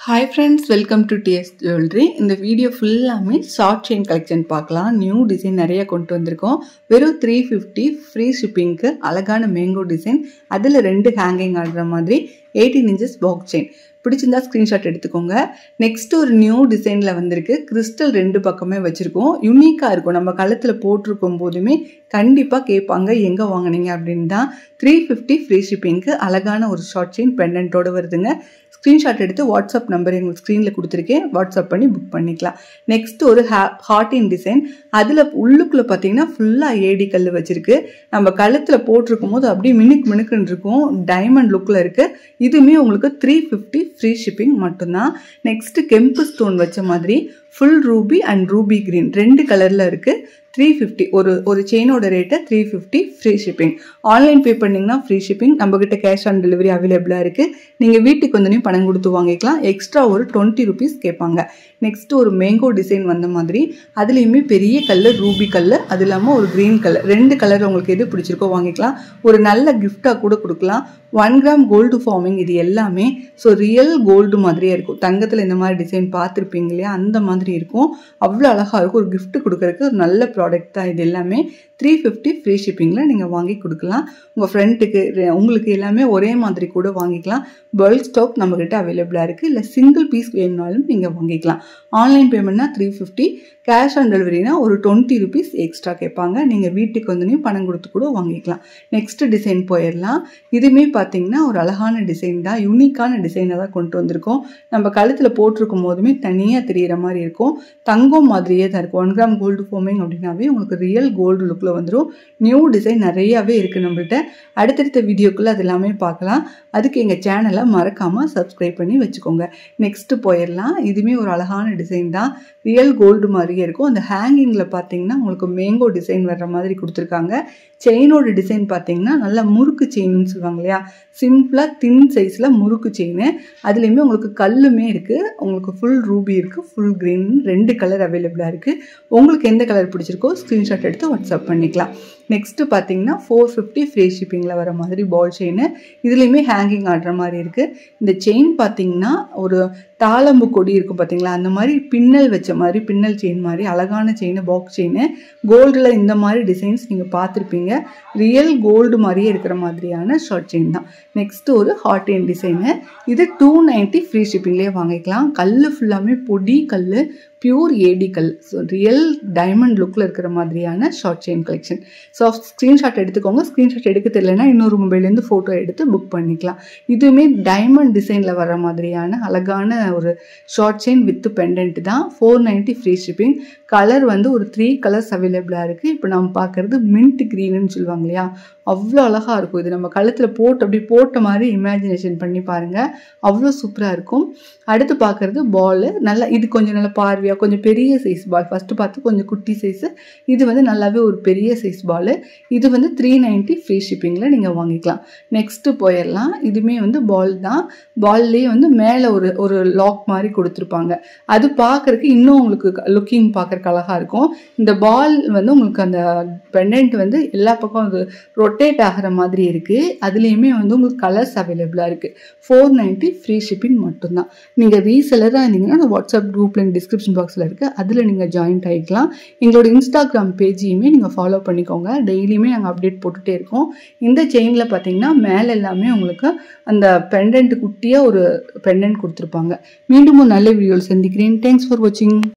hi friends welcome to T S jewellery இந்த video ஃபுல்லாமே short chain collection பார்க்கலாம் new design நிறைய கொண்டு வந்திருக்கோம் வெறும் த்ரீ ஃபிஃப்டி ஃப்ரீ ஷிப்பிங்க்கு அழகான மேங்கோ டிசைன் அதில் ரெண்டு ஹேங்கிங் ஆடுற மாதிரி எயிட்டீன் இன்ச்சஸ் பாக்ஸ் செயின் பிடிச்சிருந்தா ஸ்க்ரீன்ஷாட் எடுத்துக்கோங்க நெக்ஸ்ட் ஒரு நியூ டிசைனில் வந்திருக்கு கிறிஸ்டல் ரெண்டு பக்கமே வச்சுருக்கோம் யூனிக்காக இருக்கும் நம்ம கழுத்தில் போட்டிருக்கும் போதுமே கண்டிப்பாக கேட்பாங்க எங்கே வாங்கினீங்க அப்படின்னு தான் த்ரீ ஃபிஃப்டி ஃப்ரீ ஷிப்பிங்க்கு அழகான ஒரு ஷார்ட் செயின் பெண்டன்ட்டோடு வருதுங்க ஸ்க்ரீன்ஷாட் எடுத்து வாட்ஸ்அப் நம்பர் எங்களுக்கு ஸ்க்ரீனில் கொடுத்துருக்கேன் வாட்ஸ்அப் பண்ணி புக் பண்ணிக்கலாம் நெக்ஸ்ட் ஒரு ஹே ஹார்டின் டிசைன் அதில் உள்ளுக்குள்ளே பார்த்தீங்கன்னா ஃபுல்லாக ஏடி கல் வச்சுருக்கு நம்ம கழுத்தில் போட்டிருக்கும் போது அப்படியே மினுக்கு மினுக்குன்னு இருக்கும் டைமண்ட் லுக்கில் இருக்குது இதுவுமே உங்களுக்கு த்ரீ ஃபிஃப்டி ஃப்ரீ ஷிப்பிங் மட்டும்தான் நெக்ஸ்ட்டு கெம்பு ஸ்டோன் வச்ச மாதிரி full ruby and ruby green ரெண்டு கலரில் இருக்குது த்ரீ ஃபிஃப்டி ஒரு ஒரு செயினோட rate three fifty free shipping online pay பண்ணிங்கன்னா ஃப்ரீ ஷிப்பிங் நம்மக்கிட்ட கேஷ் ஆன் டெலிவரி அவைலபிளாக இருக்குது நீங்கள் வீட்டுக்கு வந்து பணம் கொடுத்து வாங்கிக்கலாம் எக்ஸ்ட்ரா ஒரு டுவெண்ட்டி ருபீஸ் கேட்பாங்க நெக்ஸ்ட் ஒரு மேங்கோ டிசைன் வந்த மாதிரி அதுலேயுமே பெரிய கல் ரூபி கல் அது இல்லாமல் ஒரு க்ரீன் கலர் ரெண்டு கலர் உங்களுக்கு எது பிடிச்சிருக்கோ வாங்கிக்கலாம் ஒரு நல்ல கிஃப்டாக கூட கொடுக்கலாம் ஒன் கிராம் கோல்டு ஃபார்மிங் இது எல்லாமே ஸோ ரியல் கோல்டு மாதிரியே இருக்கும் தங்கத்தில் இந்த மாதிரி டிசைன் பார்த்துருப்பீங்க இல்லையா அந்த மாதிரி இருக்கும் அவ்வளோ அழகாக இருக்கும் ஒரு கிஃப்ட் கொடுக்கறதுக்கு ஒரு நல்ல ப்ராடக்ட் தான் இது எல்லாமே த்ரீ ஃபிஃப்டி ஃப்ரீ ஷிப்பிங்கில் நீங்கள் வாங்கி கொடுக்கலாம் உங்கள் ஃப்ரெண்டுக்கு உங்களுக்கு எல்லாமே ஒரே மாதிரி கூட வாங்கிக்கலாம் பல்க் ஸ்டாக் நம்மக்கிட்ட அவைலபிளாக இருக்குது இல்லை சிங்கிள் பீஸ் வேணுனாலும் நீங்கள் வாங்கிக்கலாம் ஆன்லைன் பேமெண்ட்னா த்ரீ ஃபிஃப்டி கேஷ் ஆன் டெலிவரினா ஒரு டுவெண்ட்டி ருபீஸ் எக்ஸ்ட்ரா கேட்பாங்க நீங்கள் வீட்டுக்கு வந்து பணம் கொடுத்து கூட வாங்கிக்கலாம் நெக்ஸ்ட் டிசைன் போயிடலாம் இதுவுமே பார்த்தீங்கன்னா ஒரு அழகான டிசைன் தான் யூனிக்கான டிசைனை தான் கொண்டு வந்திருக்கோம் நம்ம கழுத்தில் போட்டிருக்கும் போதுமே தனியாக தெரிகிற மாதிரி இருக்கும் தங்கம் மாதிரியே தான் இருக்கும் ஒன் கிராம் கோல்டு ஃபோமிங் அப்படின்னாவே உங்களுக்கு ரியல் கோல்டு லுக்கில் வந்துடும் நியூ டிசைன் நிறையாவே இருக்குது நம்மள்ட்ட அடுத்தடுத்த வீடியோக்குள்ளே அது எல்லாமே பார்க்கலாம் அதுக்கு எங்கள் சேனலை மறக்காமல் சப்ஸ்கிரைப் பண்ணி வச்சுக்கோங்க நெக்ஸ்ட்டு போயிடலாம் இதுவுமே ஒரு அழகான டிசைன் தான் ரியல் கோல்டு மாதிரியே இருக்கும் அந்த ஹேங்கிங்கில் பார்த்தீங்கன்னா உங்களுக்கு மேங்கோ டிசைன் வர்ற மாதிரி கொடுத்துருக்காங்க செயினோட டிசைன் பார்த்தீங்கன்னா நல்லா முறுக்கு செயின்னு சொல்லுவாங்க இல்லையா சிம்பிளாக தின் சைஸில் முறுக்கு செயின் அதுலேயுமே உங்களுக்கு கல்லுமே இருக்குது உங்களுக்கு ஃபுல் ரூபி இருக்குது ஃபுல் க்ரீன் ரெண்டு கலர் அவைலபிளாக இருக்குது உங்களுக்கு எந்த கலர் பிடிச்சிருக்கோ ஸ்க்ரீன்ஷாட் எடுத்து வாட்ஸ்அப் பண்ணிக்கலாம் நெக்ஸ்ட்டு பார்த்தீங்கன்னா ஃபோர் ஃபிஃப்டி ஃப்ரீ ஷிப்பிங்கில் வர மாதிரி பால் செயின் இதுலேயுமே ஹேங்கிங் ஆடுற மாதிரி இருக்குது இந்த செயின் பார்த்தீங்கன்னா ஒரு தாளம்பு கொடி இருக்கும் பார்த்தீங்களா அந்த மாதிரி பின்னல் வச்ச மாதிரி பின்னல் செயின் மாதிரி அழகான செயின் பாக்ஸ் செயின் கோல்டில் இந்த மாதிரி டிசைன்ஸ் நீங்கள் பார்த்துருப்பீங்க ரியல் கோல்டு மாதிரியே இருக்கிற மாதிரியான ஷார்ட் செயின் தான் நெக்ஸ்ட்டு ஒரு ஹாட் என் டிசைனு இது டூ நைன்ட்டி ஃப்ரீ ஷிப்பிங்லேயே வாங்கிக்கலாம் கல் ஃபுல்லாமே பொடி கல் பியூர் ஏடி கல் ஸோ ரியல் டைமண்ட் லுக்கில் இருக்கிற மாதிரியான short chain collection so screenshot எடுத்துக்கோங்க ஸ்க்ரீன்ஷாட் எடுக்க தெரியலனா இன்னொரு மொபைல்லேருந்து ஃபோட்டோ எடுத்து புக் பண்ணிக்கலாம் இதுவுமே டைமண்ட் டிசைனில் வர மாதிரியான அழகான ஒரு ஷார்ட் செயின் வித் பெண்டன்ட் தான் four ninety free shipping colour வந்து ஒரு த்ரீ கலர்ஸ் அவைலபிளாக இருக்குது இப்போ நம்ம பார்க்குறது மின்ட் க்ரீனுன்னு சொல்லுவாங்க இல்லையா அவ்வளோ அழகாக இருக்கும் இது நம்ம கழுத்தில் போட்டு அப்படி போட்ட மாதிரி இமேஜினேஷன் பண்ணி பாருங்கள் அவ்வளோ சூப்பராக இருக்கும் அடுத்து பார்க்குறது பால் நல்லா இது கொஞ்சம் நல்லா பார்வையாக கொஞ்சம் பெரிய சைஸ் பால் ஃபஸ்ட்டு பார்த்து கொஞ்சம் குட்டி சைஸு இது வந்து நல்லாவே ஒரு பெரிய சைஸ் பால் இது வந்து த்ரீ நைன்ட்டி ஃப்ரீ ஷிப்பிங்கில் நீங்கள் வாங்கிக்கலாம் நெக்ஸ்ட்டு போயிடலாம் இதுவுமே வந்து பால் தான் பால்லேயே வந்து மேலே ஒரு ஒரு லாக் மாதிரி கொடுத்துருப்பாங்க அது பார்க்குறதுக்கு இன்னும் உங்களுக்கு லுக்கிங் பார்க்குறக்கு அழகாக இருக்கும் இந்த பால் வந்து உங்களுக்கு அந்த பெண்டன்ட் வந்து எல்லா பக்கம் அது ரொட்டேட் ஆகிற மாதிரி இருக்குது அதுலேயுமே வந்து உங்களுக்கு கலர்ஸ் அவைலபிளாக இருக்குது ஃபோர் நைன்ட்டி ஃப்ரீ ஷிப்பிங் மட்டும்தான் நீங்கள் ரீசெலராக இருந்தீங்கன்னா வாட்ஸ்அப் குரூப் லிங்க் டிஸ்கிரிப்ஷன் பாக்ஸில் இருக்குது அதில் நீங்கள் ஜாயின்ட் ஆகிக்கலாம் எங்களோட இன்ஸ்டாகிராம் பேஜையுமே நீங்கள் ஃபாலோ பண்ணிக்கோங்க டெய்லியுமே நாங்கள் அப்டேட் போட்டுகிட்டே இருக்கோம் இந்த செயினில் பார்த்தீங்கன்னா மேலே எல்லாமே உங்களுக்கு அந்த பெண்டன்ட் குட்டியாக ஒரு பெண்டன்ட் கொடுத்துருப்பாங்க மீண்டும் ஒரு நல்ல வீடியோவில் சந்திக்கிறேன் தேங்க்ஸ் ஃபார் வாட்சிங்